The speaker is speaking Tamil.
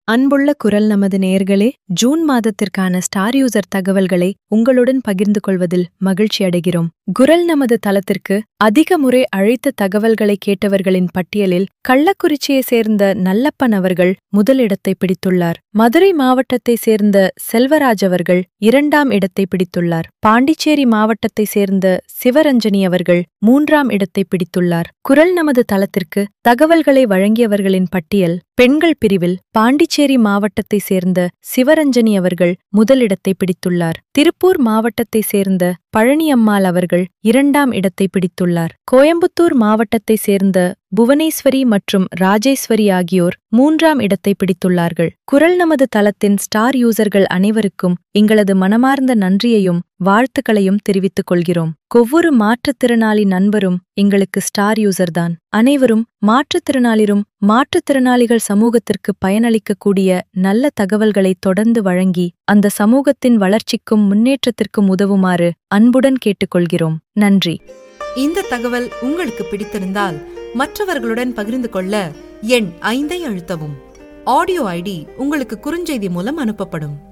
அன்புள்ள குரல் நமது நேயர்களே ஜூன் மாதத்திற்கான ஸ்டார் யூசர் தகவல்களை உங்களுடன் பகிர்ந்து கொள்வதில் மகிழ்ச்சி அடைகிறோம் குரல் நமது தளத்திற்கு அதிக முறை அழைத்த தகவல்களை கேட்டவர்களின் பட்டியலில் கள்ளக்குறிச்சியை சேர்ந்த நல்லப்பன் அவர்கள் முதலிடத்தை பிடித்துள்ளார் மதுரை மாவட்டத்தை சேர்ந்த செல்வராஜ் அவர்கள் இரண்டாம் இடத்தை பிடித்துள்ளார் பாண்டிச்சேரி மாவட்டத்தை சேர்ந்த சிவரஞ்சனி அவர்கள் மூன்றாம் இடத்தை பிடித்துள்ளார் குரல் நமது தளத்திற்கு தகவல்களை வழங்கியவர்களின் பட்டியல் பெண்கள் பிரிவில் பாண்டிச்சேரி மாவட்டத்தை சேர்ந்த சிவரஞ்சனி அவர்கள் முதலிடத்தை பிடித்துள்ளார் திருப்பூர் மாவட்டத்தை சேர்ந்த பழனியம்மாள் அவர்கள் இரண்டாம் இடத்தை பிடித்துள்ளார் கோயம்புத்தூர் மாவட்டத்தை சேர்ந்த புவனேஸ்வரி மற்றும் ராஜேஸ்வரி ஆகியோர் மூன்றாம் இடத்தை பிடித்துள்ளார்கள் குரல் நமது தளத்தின் ஸ்டார் யூசர்கள் அனைவருக்கும் எங்களது மனமார்ந்த நன்றியையும் வாழ்த்துக்களையும் தெரிவித்துக் கொள்கிறோம் ஒவ்வொரு மாற்றுத்திறனாளி நண்பரும் எங்களுக்கு ஸ்டார் யூசர்தான் அனைவரும் மாற்றுத்திறனாளிரும் மாற்றுத்திறனாளிகள் சமூகத்திற்கு பயனளிக்கக்கூடிய நல்ல தகவல்களை தொடர்ந்து வழங்கி அந்த சமூகத்தின் வளர்ச்சிக்கும் முன்னேற்றத்திற்கும் உதவுமாறு அன்புடன் கேட்டுக்கொள்கிறோம் நன்றி இந்த தகவல் உங்களுக்கு பிடித்திருந்தால் மற்றவர்களுடன் பகிர்ந்து கொள்ள எண் ஐந்தை அழுத்தவும் ஆடியோ ஐடி உங்களுக்கு குறுஞ்செய்தி மூலம் அனுப்பப்படும்